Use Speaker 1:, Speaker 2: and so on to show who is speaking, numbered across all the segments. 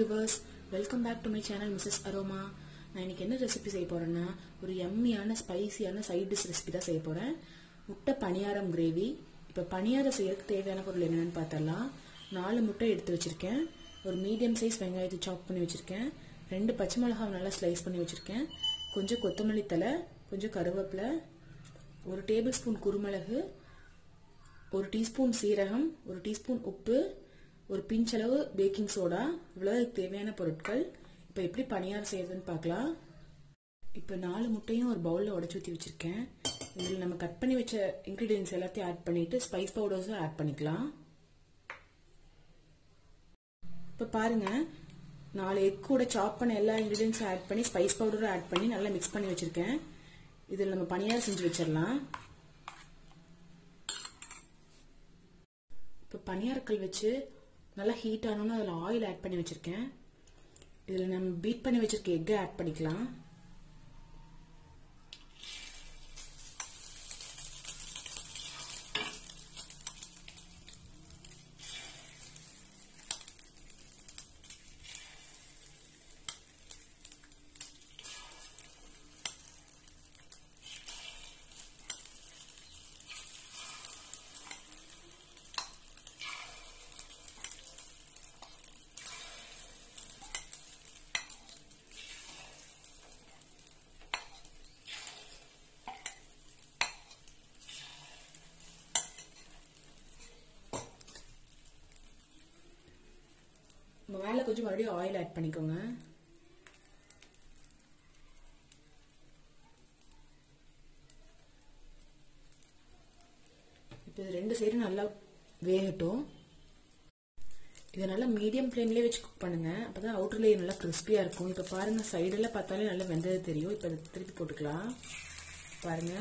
Speaker 1: viewers welcome back to my channel Mrs Aroma நான் இன்னைக்கு என்ன ரெசிபி செய்ய போறேன்னா ஒரு எம்மியான ஸ்பைசியான சைட் டிஷ் ரெசிபி தான் செய்ய போறேன் முட்டை பணியாரம் கிரேவி இப்போ பணியாரம் செய்யறதுக்கு தேவையான பொருள் என்னென்னு பார்த்தரலாம் நாலு முட்டை எடுத்து வச்சிருக்கேன் ஒரு மீடியம் சைஸ் வெங்காயத்தை சாப் பண்ணி வச்சிருக்கேன் ரெண்டு பச்சை மிளகாய் நல்லா ஸ்லைஸ் பண்ணி வச்சிருக்கேன் கொஞ்சம் கொத்தமல்லி தலை கொஞ்சம் கருவேப்பிலை ஒரு டேபிள் ஸ்பூன் குருமிளகு ஒரு டீஸ்பூன் சீரகம் ஒரு டீஸ்பூன் உப்பு ஒரு பிஞ்சளவு பேக்கிங் சோடா இவ்வளோ இதுக்கு தேவையான பொருட்கள் இப்போ எப்படி பணியாரம் செய்யறதுன்னு பார்க்கலாம் இப்போ நாலு முட்டையும் ஒரு பவுலில் உடச்சி ஊற்றி வச்சிருக்கேன் இதில் நம்ம கட் பண்ணி வச்ச இன்க்ரீடியன்ஸ் எல்லாத்தையும் ஆட் பண்ணிட்டு ஸ்பைஸ் பவுடர்ஸும் ஆட் பண்ணிக்கலாம் இப்போ பாருங்க நாலு எக் கூட சாப் பண்ண எல்லா இன்க்ரீடியன்ஸும் ஆட் பண்ணி ஸ்பைஸ் பவுடரும் ஆட் பண்ணி நல்லா மிக்ஸ் பண்ணி வச்சிருக்கேன் இதில் நம்ம பணியாரம் செஞ்சு வச்சிடலாம் இப்போ பனியாரக்கல் வச்சு நல்லா ஹீட் ஆனோன்னு அதில் ஆயில் ஆட் பண்ணி வச்சுருக்கேன் இதில் நம்ம பீட் பண்ணி வச்சுருக்க எக்கை ஆட் பண்ணிக்கலாம் மேலே கொஞ்சம் மறுபடியும் ஆயில் ஆட் பண்ணிக்கோங்க இப்போ இது ரெண்டு சைடும் நல்லா வேகட்டும் இதை நல்லா மீடியம் ஃப்ளேம்லேயே வச்சு குக் பண்ணுங்க அப்பதான் அவுட்டர் லேயர் நல்லா கிறிஸ்பியாக இருக்கும் இப்போ பாருங்க சைடெல்லாம் பார்த்தாலே நல்லா வெந்தது தெரியும் இப்போ திருப்பி போட்டுக்கலாம் பாருங்க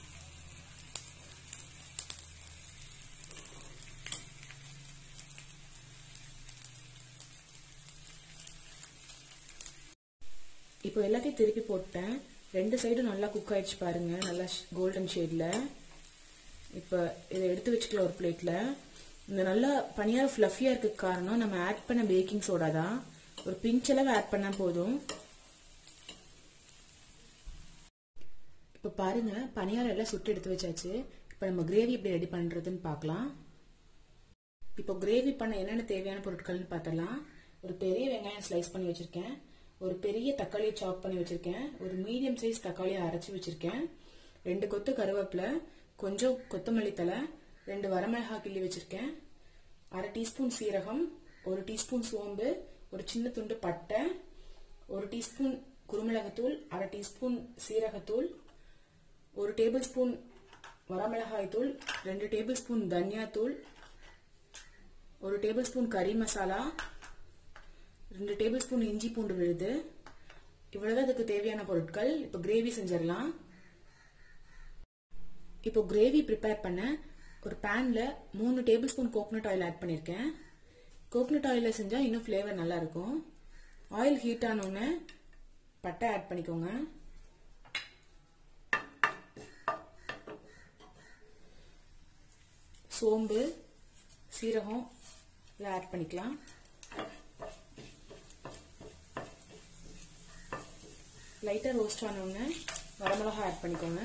Speaker 1: இப்போ எல்லாத்தையும் திருப்பி போட்டேன் ரெண்டு சைடும் நல்லா குக் ஆயிடுச்சு பாருங்க நல்லா கோல்டன் ஷேட்ல இப்போ இதை எடுத்து வச்சுக்கலாம் ஒரு பிளேட்ல இந்த நல்லா பனியாரம் ஃப்ளஃபியா இருக்க காரணம் நம்ம ஆட் பண்ண பேக்கிங் சோடா தான் ஒரு பிஞ்ச் அளவு ஆட் பண்ணா போதும் இப்போ பாருங்க பனியாரம் எல்லாம் சுட்டு எடுத்து வச்சாச்சு இப்போ நம்ம கிரேவி எப்படி ரெடி பண்றதுன்னு பார்க்கலாம் இப்போ கிரேவி பண்ண என்னென்ன தேவையான பொருட்கள்னு பார்த்தலாம் ஒரு பெரிய வெங்காயம் ஸ்லைஸ் பண்ணி வச்சிருக்கேன் ஒரு பெரிய தக்காளியை சாப் பண்ணி வச்சிருக்கேன் ஒரு மீடியம் சைஸ் தக்காளியை அரைச்சி வச்சிருக்கேன் ரெண்டு கொத்து கருவேப்பிலை கொஞ்சம் கொத்தமல்லி தலை ரெண்டு வரமிளகாய் கிள்ளி வச்சிருக்கேன் அரை டீஸ்பூன் சீரகம் ஒரு டீஸ்பூன் சோம்பு ஒரு சின்ன துண்டு பட்டை ஒரு டீஸ்பூன் குருமிளகுத்தூள் அரை டீஸ்பூன் சீரகத்தூள் ஒரு டேபிள் ஸ்பூன் வரமிளகாய் தூள் ரெண்டு டேபிள் ஸ்பூன் தனியாத்தூள் ஒரு டேபிள் ஸ்பூன் கறி மசாலா ரெண்டு டேபிள் ஸ்பூன் இஞ்சி பூண்டு விழுது இவ்வளவுதான் இதுக்கு தேவையான பொருட்கள் இப்போ கிரேவி செஞ்சிடலாம் இப்போ கிரேவி ப்ரிப்பேர் பண்ண ஒரு பேன்ல மூணு tablespoon coconut oil add பண்ணியிருக்கேன் கோகனட் ஆயிலில் செஞ்சால் இன்னும் ஃப்ளேவர் நல்லா இருக்கும் ஆயில் ஹீட் ஆனோடனே பட்டை ஆட் பண்ணிக்கோங்க சோம்பு சீரகம் இதை ஆட் பண்ணிக்கலாம் லைட்டாக ரோஸ்ட் ஆனோடனே வரமிளகா ஆட் பண்ணிக்கோங்க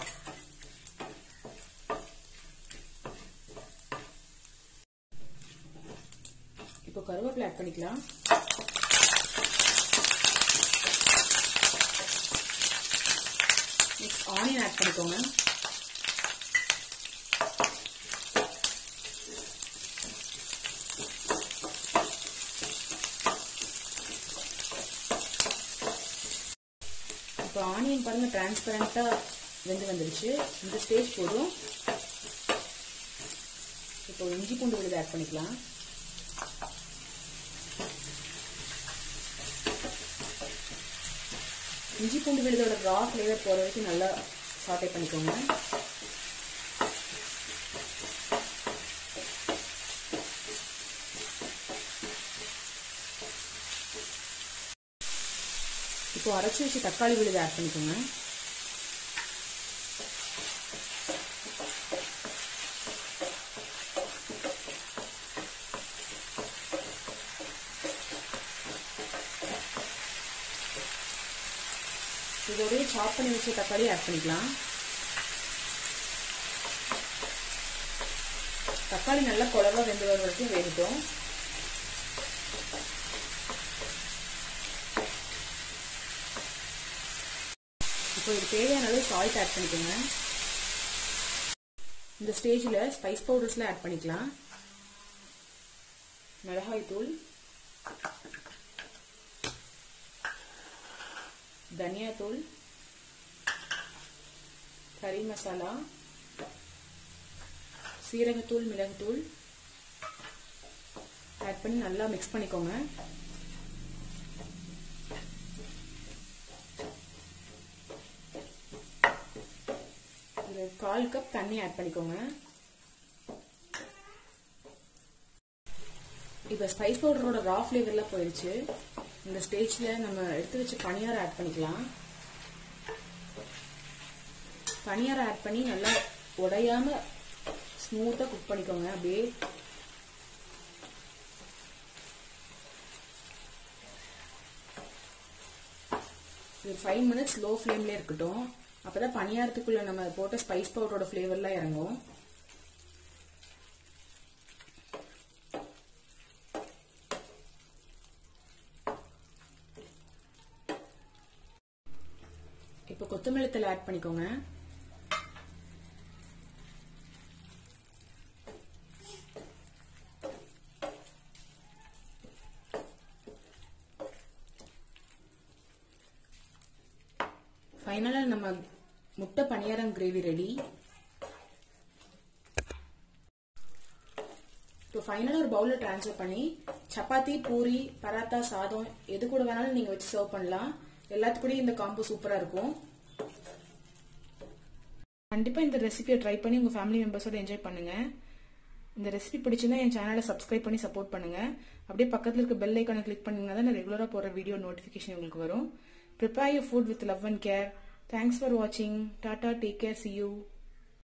Speaker 1: இப்போ கருவேப்பிலை ஆட் பண்ணிக்கலாம் நெக்ஸ்ட் ஆனியன் ஆட் பண்ணிக்கோங்க இப்போ ஆனியன் பாருங்க டிரான்ஸ்பரண்டா வெந்து வந்துடுச்சு இந்த ஸ்டேஜ் போதும் இப்போ இஞ்சி பூண்டு விழுது ஆட் பண்ணிக்கலாம் இஞ்சி பூண்டு விழுதோட ரா ஃப்ளேவர் போற வரைக்கும் நல்லா சாட்டை பண்ணிக்கோங்க இப்போ அரைச்சி வச்சு தக்காளி விழுது ஆட் பண்ணிக்கோங்க இதோடய சாப் பண்ணி வச்ச தக்காளி ஆட் பண்ணிக்கலாம் தக்காளி நல்லா குழவா வெந்து வர வரைக்கும் வேகட்டும் இப்போ இது தேவையான அளவு சால்ட் ஆட் பண்ணிக்கோங்க இந்த ஸ்டேஜில் ஸ்பைஸ் பவுடர்ஸ்லாம் ஆட் பண்ணிக்கலாம் மிளகாய் தூள் தனியாத்தூள் கறி மசாலா சீரகத்தூள் மிளகுத்தூள் ஆட் பண்ணி நல்லா மிக்ஸ் பண்ணிக்கோங்க ஒரு கால் கப் தண்ணி ஆட் பண்ணிக்கோங்க இப்போ ஸ்பைஸ் பவுடரோட ரா ஃப்ளேவர்லாம் போயிடுச்சு இந்த ஸ்டேஜில் நம்ம எடுத்து வச்ச பனியாரம் ஆட் பண்ணிக்கலாம் பனியாரம் ஆட் பண்ணி நல்லா உடையாம ஸ்மூத்தாக குக் பண்ணிக்கோங்க அப்படியே ஒரு ஃபைவ் மினிட்ஸ் லோ ஃப்ளேம்லேயே இருக்கட்டும் அப்பதான் பனியாரத்துக்குள்ள நம்ம போட்ட ஸ்பைஸ் பவுடரோட ஃப்ளேவர்லாம் இறங்கும் இப்போ கொத்தமல்லி தலை ஆட் பண்ணிக்கோங்க ஃபைனலாக நம்ம முட்டை பணியாரம் கிரேவி ரெடி இப்போ ஃபைனலாக ஒரு பவுலில் ட்ரான்ஸ்ஃபர் பண்ணி சப்பாத்தி பூரி பராத்தா சாதம் எது கூட வேணாலும் நீங்கள் வச்சு சர்வ் பண்ணலாம் எல்லாத்துக்கூடயும் இந்த காம்போ சூப்பராக இருக்கும் கண்டிப்பாக இந்த ரெசிபியை ட்ரை பண்ணி உங்கள் ஃபேமிலி மெம்பர்ஸோட என்ஜாய் பண்ணுங்கள் இந்த ரெசிபி பிடிச்சிருந்தா என் சேனலை சப்ஸ்கிரைப் பண்ணி சப்போர்ட் பண்ணுங்கள் அப்படியே பக்கத்தில் இருக்க பெல் ஐக்கானை கிளிக் பண்ணிங்கன்னா தான் நான் ரெகுலராக போகிற வீடியோ நோட்டிஃபிகேஷன் உங்களுக்கு வரும் prepare your food with love and care thanks for வாட்சிங் tata take care see you